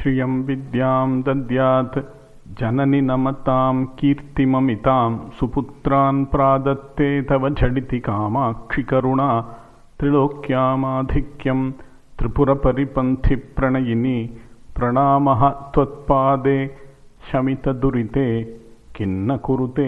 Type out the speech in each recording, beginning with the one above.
श्रियं विद्यां दद्यात् जननि नमतां कीर्तिममितां सुपुत्रान् प्रादत्ते तव झटिति कामाक्षि करुणा त्रिलोक्यामाधिक्यं त्रिपुरपरिपन्थिप्रणयिनि प्रणामः त्वत्पादे शमितदुरिते किन्न कुरुते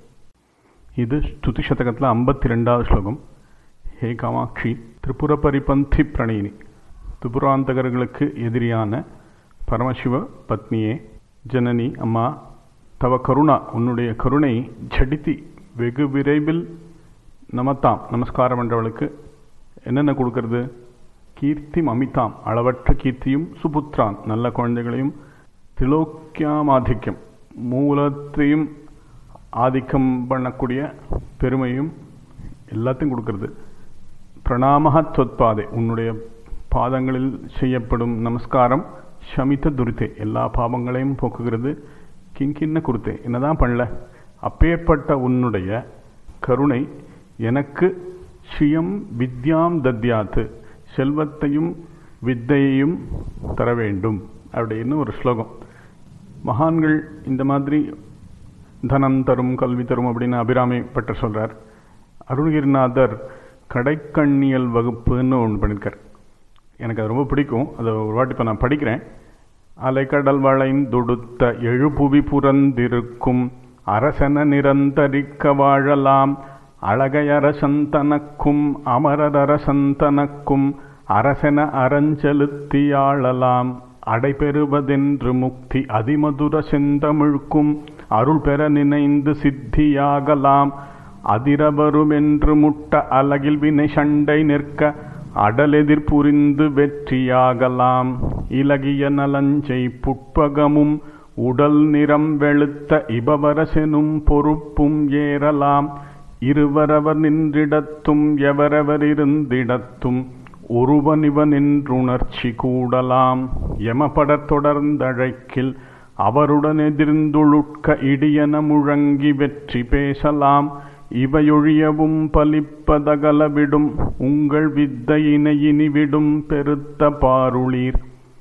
இது ஸ்துதி சதகத்தில் ஐம்பத்தி ரெண்டாவது ஸ்லோகம் ஹே காமாட்சி திரிபுர பரிபந்தி பிரணயினி திபுராந்தகர்களுக்கு எதிரியான பரமசிவ பத்னியே ஜனனி அம்மா தவ கருணா உன்னுடைய கருணை ஜடித்தி வெகு விரைவில் நமத்தாம் நமஸ்காரம் என்றவளுக்கு என்னென்ன கொடுக்கறது கீர்த்தி அமிதாம் அளவற்ற கீர்த்தியும் சுபுத்ரான் நல்ல குழந்தைகளையும் திலோக்கியாமாதிக்கம் மூலத்தையும் ஆதிக்கம் பண்ணக்கூடிய பெருமையும் எல்லாத்தையும் கொடுக்கறது பிரணாமக தொத்பாதே உன்னுடைய பாதங்களில் செய்யப்படும் நமஸ்காரம் ஷமித்த துரித்தே எல்லா பாவங்களையும் போக்குகிறது கிங்கின்ன குருத்தே என்னதான் பண்ணல அப்பேற்பட்ட உன்னுடைய கருணை எனக்கு ஸ்ரீயம் வித்யாம் தத்யாத்து செல்வத்தையும் வித்தையையும் தர வேண்டும் அப்படின்னு ஒரு ஸ்லோகம் மகான்கள் இந்த மாதிரி தனம் தரும் கல்வி தரும் அப்படின்னு அபிராமி பட்ட சொல்றார் அருணகிரிநாதர் கடைக்கண்ணியல் வகுப்புன்னு ஒன்று பண்ணியிருக்கார் எனக்கு அது ரொம்ப பிடிக்கும் அதை ஒரு வாட்டி இப்போ நான் படிக்கிறேன் அலைக்கடல் வளைந்துடுத்த எழுபுவி புறந்திருக்கும் அரசன நிரந்தரிக்க வாழலாம் அழகையரசந்தனக்கும் அமரரசந்தனக்கும் அரசன அறஞ்செலுத்தியாளலாம் அடைபெறுவதென்று முக்தி அதிமதுர செந்தமிழ்க்கும் அருள் பெற நினைந்து சித்தியாகலாம் அதிரவருமென்று முட்ட அலகில் வினை சண்டை நிற்க அடலெதிர் புரிந்து வெற்றியாகலாம் இலகிய நலஞ்சை புட்பகமும் உடல் நிறம் வெளுத்த இபவரசெனும் பொறுப்பும் ஏறலாம் இருவரவர் நின்றிடத்தும் எவரவர் இருந்திடத்தும் ஒருவனிவன் என்றுணர்ச்சி கூடலாம் எமபடத் தொடர்ந்தழைக்கில் அவருடன் எதிர்ந்துழுட்க இடியன முழங்கி வெற்றி பேசலாம் இவையொழியவும் பலிப்பதகலவிடும் உங்கள் வித்தையினை இனிவிடும் பெருத்த பாருளீர்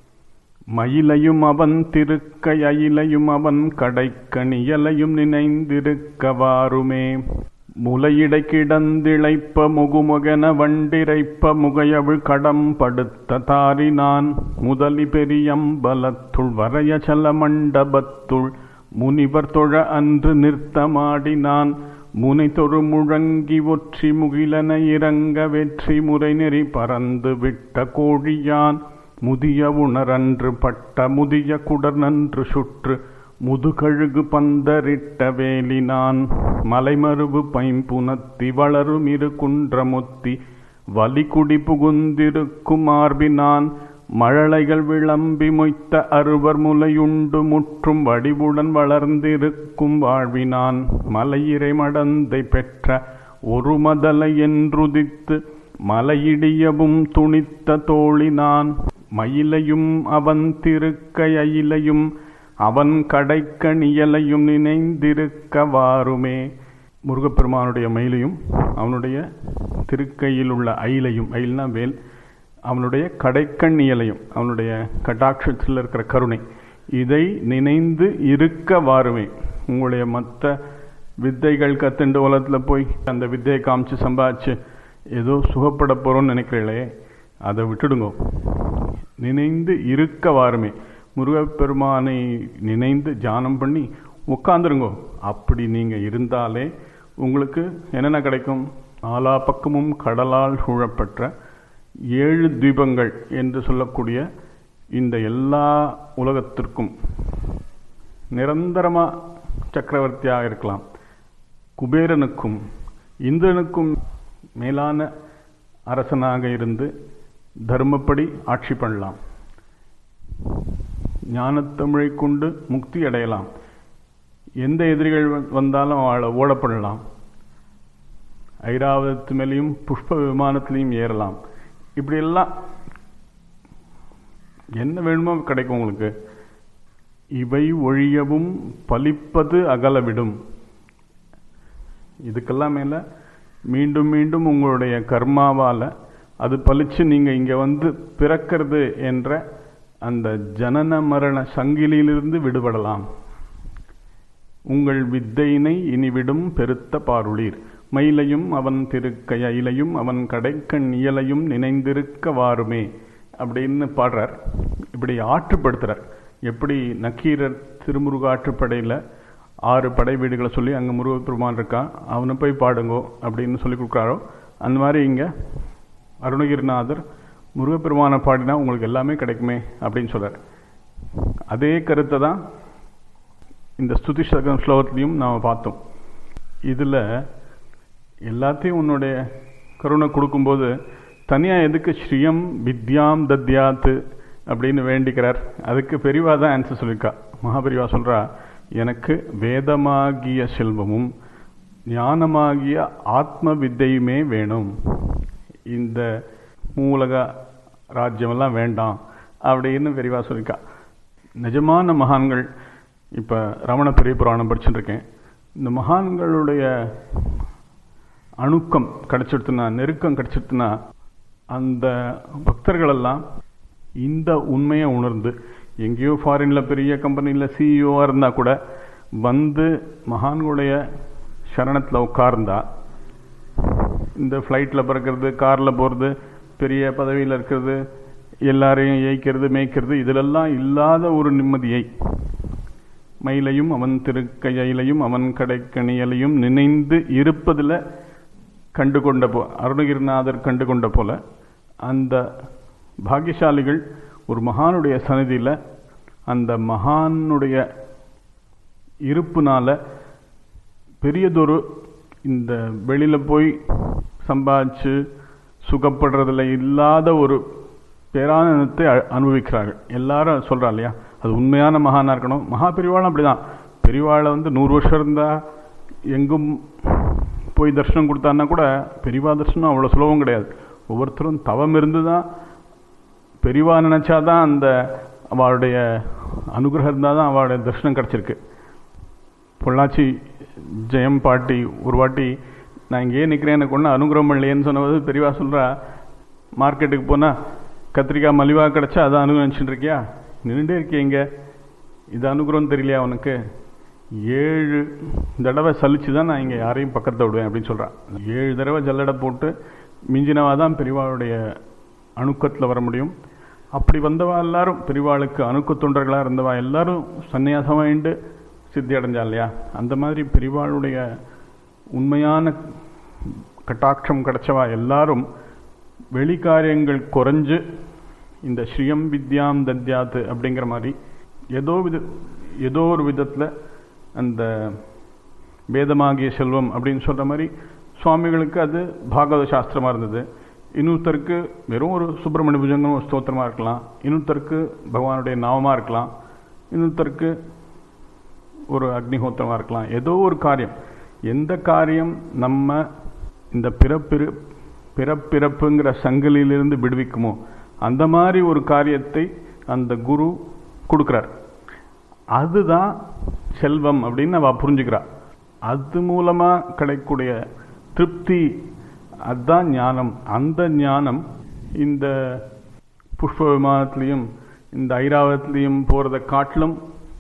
மயிலையும் அவன் திருக்க அயிலையும் அவன் கடைக்கணியலையும் நினைந்திருக்கவாறுமே முலையிடை கிடந்திழைப்ப முகுமுகென வண்டிரைப்ப முகையவிழ் கடம் படுத்த தாரினான் முதலி பெரியம்பலத்துள் வரைய சல மண்டபத்துள் முனிவர் தொழ அன்று நிறுத்தமாடினான் முனை தொழு முழங்கி ஒற்றி முகிலன இறங்க வெற்றி முறை நெறி பறந்து விட்ட கோழியான் முதிய உணரன்று பட்ட முதிய குடர் நன்று சுற்று முதுகழுகு பந்தரிட்ட வேலினான் மலைமருவு பைம்புனத்தி வளரும் இரு குன்றமுத்தி வலிகுடி புகுந்திருக்கும் மார்பினான் மழலைகள் விளம்பி மொய்த்த அறுவர் முலையுண்டு முற்றும் வடிவுடன் வளர்ந்திருக்கும் வாழ்வினான் மலையிறை மடந்தை பெற்ற ஒரு மதலை என்றுதித்து மலையிடியவும் துணித்த தோழினான் மயிலையும் அவன் திருக்கையிலையும் அவன் கடைக்கணியலையும் நினைந்திருக்கவாறுமே முருகப்பெருமானுடைய மயிலையும் அவனுடைய திருக்கையில் உள்ள அயிலையும் அயில்னா வேல் அவனுடைய கடைக்கண்ணியலையும் அவனுடைய கட்டாட்சத்தில் இருக்கிற கருணை இதை நினைந்து இருக்க வாருமே உங்களுடைய மற்ற வித்தைகள் கத்துண்டு உலகத்தில் போய் அந்த வித்தையை காமிச்சு சம்பாதிச்சு ஏதோ சுகப்பட போகிறோம்னு நினைக்கிறீங்களே அதை விட்டுடுங்க நினைந்து இருக்க வாருமே முருகப்பெருமானை நினைந்து தியானம் பண்ணி உட்காந்துருங்கோ அப்படி நீங்கள் இருந்தாலே உங்களுக்கு என்னென்ன கிடைக்கும் நாலா பக்கமும் கடலால் சூழப்பட்ட ஏழு தீபங்கள் என்று சொல்லக்கூடிய இந்த எல்லா உலகத்திற்கும் நிரந்தரமாக சக்கரவர்த்தியாக இருக்கலாம் குபேரனுக்கும் இந்திரனுக்கும் மேலான அரசனாக இருந்து தர்மப்படி ஆட்சி பண்ணலாம் ஞானத்தமிழை கொண்டு முக்தி அடையலாம் எந்த எதிரிகள் வந்தாலும் அவளை ஓடப்படலாம் ஐராவதத்து மேலேயும் புஷ்ப விமானத்திலையும் ஏறலாம் இப்படியெல்லாம் என்ன வேணுமோ கிடைக்கும் உங்களுக்கு இவை ஒழியவும் பலிப்பது அகலவிடும் இதுக்கெல்லாம் மேலே மீண்டும் மீண்டும் உங்களுடைய கர்மாவால் அது பலிச்சு நீங்கள் இங்கே வந்து பிறக்கிறது என்ற அந்த ஜனன மரண சங்கிலியிலிருந்து விடுபடலாம் உங்கள் வித்தையினை இனிவிடும் பெருத்த பாருளீர் மயிலையும் அவன் திருக்கையிலையும் அவன் கடைக்கண் இயலையும் நினைந்திருக்க வாருமே அப்படின்னு பாடுறார் இப்படி ஆற்றுப்படுத்துறார் எப்படி நக்கீரர் திருமுருக ஆற்றுப்படையில் ஆறு படை வீடுகளை சொல்லி அங்கே முருகப்பெருமான் இருக்கான் அவனை போய் பாடுங்கோ அப்படின்னு சொல்லி கொடுக்குறாரோ அந்த மாதிரி இங்கே அருணகிரிநாதர் முருகப்பெருமானை பாடினா உங்களுக்கு எல்லாமே கிடைக்குமே அப்படின்னு சொல்கிறார் அதே கருத்தை தான் இந்த ஸ்துதி சதகம் ஸ்லோகத்துலையும் நாம் பார்த்தோம் இதில் எல்லாத்தையும் உன்னுடைய கருணை கொடுக்கும்போது தனியாக எதுக்கு ஸ்ரீயம் வித்யாம் தத்யாத்து அப்படின்னு வேண்டிக்கிறார் அதுக்கு பெரிவா தான் ஆன்சர் சொல்லியிருக்கா மகாபெரிவா சொல்கிறா எனக்கு வேதமாகிய செல்வமும் ஞானமாகிய ஆத்ம வித்தையுமே வேணும் இந்த மூலக ராஜ்யமெல்லாம் வேண்டாம் அப்படின்னு பெரிவா சொல்லியிருக்கா நிஜமான மகான்கள் இப்போ ரமண பெரிய புராணம் படிச்சுட்டு இருக்கேன் இந்த மகான்களுடைய அணுக்கம் கிடைச்சிடுத்துனா நெருக்கம் கிடைச்சிடுத்துனா அந்த பக்தர்களெல்லாம் இந்த உண்மையை உணர்ந்து எங்கேயோ ஃபாரினில் பெரிய கம்பெனியில் சிஇஓவாக இருந்தால் கூட வந்து மகான்களுடைய சரணத்தில் உட்கார்ந்தா இந்த ஃப்ளைட்டில் பறக்கிறது காரில் போகிறது பெரிய பதவியில் இருக்கிறது எல்லாரையும் ஏய்க்கிறது மேய்க்கிறது இதிலெல்லாம் இல்லாத ஒரு நிம்மதியை மயிலையும் அவன் திருக்கையிலையும் அவன் கடைக்கணியலையும் நினைந்து இருப்பதில் கண்டு கொண்ட போ அருணகிரிநாதர் கண்டு கொண்ட போல அந்த பாக்கியசாலிகள் ஒரு மகானுடைய சன்னதியில் அந்த மகானுடைய இருப்புனால பெரியதொரு இந்த வெளியில் போய் சம்பாதிச்சு சுகப்படுறதுல இல்லாத ஒரு பேரானந்தத்தை அனுபவிக்கிறார்கள் எல்லாரும் சொல்கிறா இல்லையா அது உண்மையான மகானாக இருக்கணும் மகா பெரிவாளும் அப்படி தான் பெரிவாளை வந்து நூறு வருஷம் இருந்தால் எங்கும் போய் தரிசனம் கொடுத்தான்னா கூட பெரிவா தரிசனம் அவ்வளோ சுலபம் கிடையாது ஒவ்வொருத்தரும் தவம் இருந்து தான் பெரிவா நினச்சாதான் அந்த அவளுடைய அனுகிரகம் இருந்தால் தான் அவளுடைய தரிசனம் கிடச்சிருக்கு பொள்ளாச்சி ஜெயம் பாட்டி ஒரு வாட்டி நான் இங்கேயே நிற்கிறேன் எனக்கு ஒன்றும் அனுகிரகம் இல்லையேன்னு சொன்னது பெரியவா சொல்கிறா மார்க்கெட்டுக்கு போனால் கத்திரிக்காய் மலிவாக கிடச்சா அதை அனுகிரகிச்சுட்டு இருக்கியா நின்றுட்டே இருக்கிய இங்கே இது அனுகிரகம் தெரியலையா உனக்கு ஏழு தடவை சலிச்சு தான் நான் இங்கே யாரையும் பக்கத்தை விடுவேன் அப்படின்னு சொல்கிறான் ஏழு தடவை ஜல்லடை போட்டு மிஞ்சினவா தான் பெரியவாளுடைய அணுக்கத்தில் வர முடியும் அப்படி வந்தவா எல்லாரும் பெரியவாளுக்கு அணுக்க தொண்டர்களாக இருந்தவா எல்லாரும் சன்னியாசமாயிண்டு சித்தி அடைஞ்சா இல்லையா அந்த மாதிரி பெரியவாளுடைய உண்மையான கட்டாட்சம் கிடைச்சவா எல்லாரும் வெளிக்காரியங்கள் குறைஞ்சு இந்த ஸ்ரீயம் வித்யாம் தத்யாத்து அப்படிங்கிற மாதிரி ஏதோ வித ஏதோ ஒரு விதத்தில் அந்த வேதமாகிய செல்வம் அப்படின்னு சொல்கிற மாதிரி சுவாமிகளுக்கு அது பாகவத சாஸ்திரமாக இருந்தது இன்னொருத்தருக்கு வெறும் ஒரு சுப்பிரமணிய புஜங்கம் ஒரு ஸ்தோத்திரமாக இருக்கலாம் இன்னொருத்தருக்கு பகவானுடைய நாமமாக இருக்கலாம் இன்னொருத்தருக்கு ஒரு அக்னிஹோத்திரமாக இருக்கலாம் ஏதோ ஒரு காரியம் எந்த காரியம் நம்ம இந்த பிறப்பிறு பிறப்பிறப்புங்கிற சங்கிலியிலிருந்து விடுவிக்குமோ அந்த மாதிரி ஒரு காரியத்தை அந்த குரு கொடுக்குறார் அதுதான் செல்வம் அப்படின்னு அவள் புரிஞ்சுக்கிறா அது மூலமாக கிடைக்கக்கூடிய திருப்தி அதுதான் ஞானம் அந்த ஞானம் இந்த புஷ்ப விமானத்துலேயும் இந்த ஐராவதத்துலேயும் போகிறத காட்டிலும்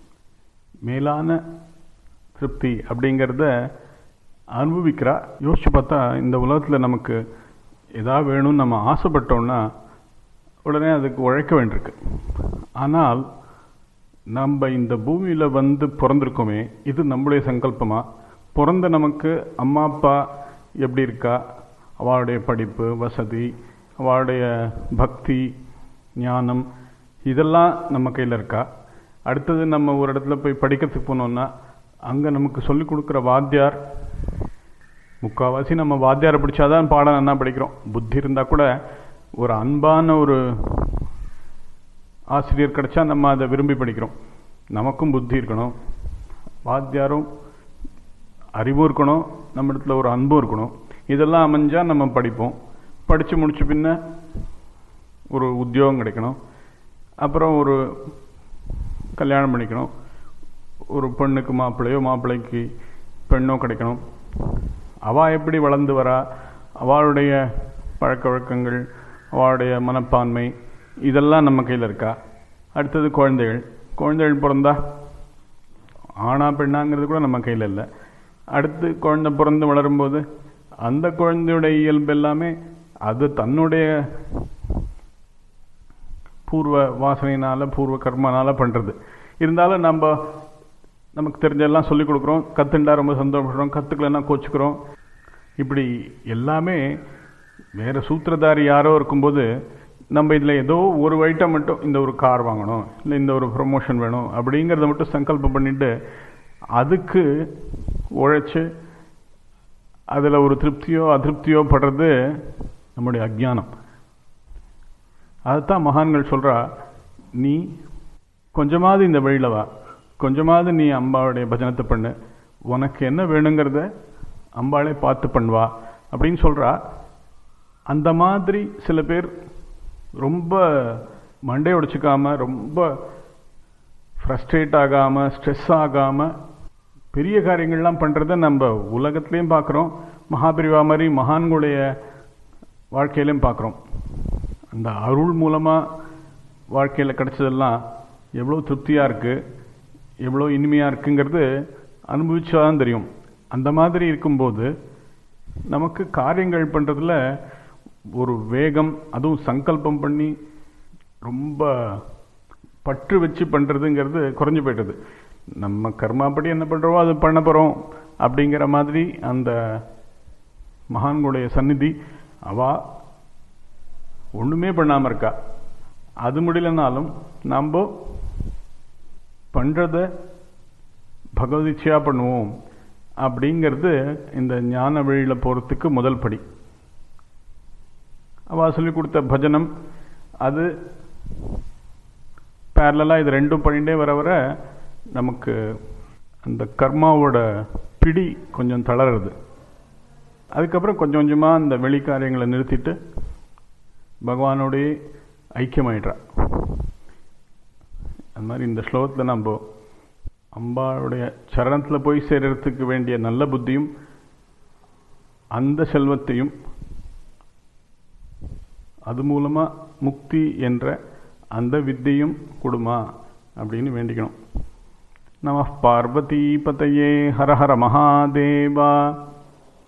மேலான திருப்தி அப்படிங்கிறத அனுபவிக்கிறா யோசிச்சு பார்த்தா இந்த உலகத்தில் நமக்கு எதாவது வேணும்னு நம்ம ஆசைப்பட்டோம்னா உடனே அதுக்கு உழைக்க வேண்டியிருக்கு ஆனால் நம்ம இந்த பூமியில் வந்து பிறந்திருக்கோமே இது நம்முடைய சங்கல்பமாக பிறந்த நமக்கு அம்மா அப்பா எப்படி இருக்கா அவளுடைய படிப்பு வசதி அவளுடைய பக்தி ஞானம் இதெல்லாம் நம்ம கையில் இருக்கா அடுத்தது நம்ம ஒரு இடத்துல போய் படிக்கிறதுக்கு போனோம்னா அங்கே நமக்கு சொல்லிக் கொடுக்குற வாத்தியார் முக்கால்வாசி நம்ம வாத்தியாரை பிடிச்சாதான் பாடம் என்ன படிக்கிறோம் புத்தி இருந்தால் கூட ஒரு அன்பான ஒரு ஆசிரியர் கிடைச்சா நம்ம அதை விரும்பி படிக்கிறோம் நமக்கும் புத்தி இருக்கணும் வாத்தியாரும் அறிவும் இருக்கணும் நம்ம இடத்துல ஒரு அன்பும் இருக்கணும் இதெல்லாம் அமைஞ்சால் நம்ம படிப்போம் படித்து முடிச்ச பின்ன ஒரு உத்தியோகம் கிடைக்கணும் அப்புறம் ஒரு கல்யாணம் பண்ணிக்கணும் ஒரு பெண்ணுக்கு மாப்பிள்ளையோ மாப்பிள்ளைக்கு பெண்ணோ கிடைக்கணும் அவள் எப்படி வளர்ந்து வரா அவளுடைய பழக்க வழக்கங்கள் அவளுடைய மனப்பான்மை இதெல்லாம் நம்ம கையில் இருக்கா அடுத்தது குழந்தைகள் குழந்தைகள் பிறந்தா ஆணா பெண்ணாங்கிறது கூட நம்ம கையில் இல்லை அடுத்து குழந்தை பிறந்து வளரும்போது அந்த குழந்தையுடைய இயல்பு எல்லாமே அது தன்னுடைய பூர்வ வாசனையினால பூர்வ கர்மனால பண்ணுறது இருந்தாலும் நம்ம நமக்கு தெரிஞ்செல்லாம் சொல்லிக் கொடுக்குறோம் கற்றுண்டா ரொம்ப சந்தோஷப்படுறோம் கற்றுக்கலன்னா கோச்சுக்கிறோம் இப்படி எல்லாமே வேறு சூத்திரதாரி யாரோ இருக்கும்போது நம்ம இதில் ஏதோ ஒரு ஐட்டம் மட்டும் இந்த ஒரு கார் வாங்கணும் இல்லை இந்த ஒரு ப்ரொமோஷன் வேணும் அப்படிங்கிறத மட்டும் சங்கல்பம் பண்ணிட்டு அதுக்கு உழைச்சி அதில் ஒரு திருப்தியோ அதிருப்தியோ படுறது நம்முடைய அஜ்ஞானம் அதுதான் மகான்கள் சொல்கிறா நீ கொஞ்சமாவது இந்த வழியில் வா கொஞ்சமாவது நீ அம்பாவுடைய பஜனத்தை பண்ணு உனக்கு என்ன வேணுங்கிறத அம்பாளே பார்த்து பண்ணுவா அப்படின்னு சொல்கிறா அந்த மாதிரி சில பேர் ரொம்ப மண்டை உடைச்சிக்காம ரொம்ப ஃப்ரஸ்ட்ரேட் ஆகாமல் ஸ்ட்ரெஸ் ஆகாமல் பெரிய காரியங்கள்லாம் பண்ணுறத நம்ம உலகத்துலேயும் பார்க்குறோம் மகாபிரிவா மாதிரி மகான்களுடைய வாழ்க்கையிலையும் பார்க்குறோம் அந்த அருள் மூலமாக வாழ்க்கையில் கிடைச்சதெல்லாம் எவ்வளோ திருப்தியாக இருக்குது எவ்வளோ இனிமையாக இருக்குங்கிறது அனுபவிச்சா தான் தெரியும் அந்த மாதிரி இருக்கும்போது நமக்கு காரியங்கள் பண்ணுறதுல ஒரு வேகம் அதுவும் சங்கல்பம் பண்ணி ரொம்ப பற்று வச்சு பண்ணுறதுங்கிறது குறைஞ்சு போயிட்டது நம்ம கர்மாப்படி என்ன பண்ணுறோமோ அது பண்ண போகிறோம் அப்படிங்கிற மாதிரி அந்த மகான்களுடைய சந்நிதி அவா ஒன்றுமே பண்ணாமல் இருக்கா அது முடியலனாலும் நாம் பண்ணுறத பகவதிச்சையாக பண்ணுவோம் அப்படிங்கிறது இந்த ஞான வழியில் போகிறதுக்கு முதல் படி அவள் சொல்லி கொடுத்த பஜனம் அது பேரலாக இது ரெண்டும் பண்ணிகிட்டே வர வர நமக்கு அந்த கர்மாவோட பிடி கொஞ்சம் தளருது அதுக்கப்புறம் கொஞ்சம் கொஞ்சமாக அந்த வெளி காரியங்களை நிறுத்திட்டு பகவானோடைய ஐக்கியமாயிடுறா அது மாதிரி இந்த ஸ்லோகத்தில் நம்ம அம்பாளுடைய சரணத்தில் போய் சேர்றதுக்கு வேண்டிய நல்ல புத்தியும் அந்த செல்வத்தையும் அது மூலமாக முக்தி என்ற அந்த வித்தையும் கொடுமா அப்படின்னு வேண்டிக்கணும் நம பார்வதி பதையே ஹர ஹர மகாதேவா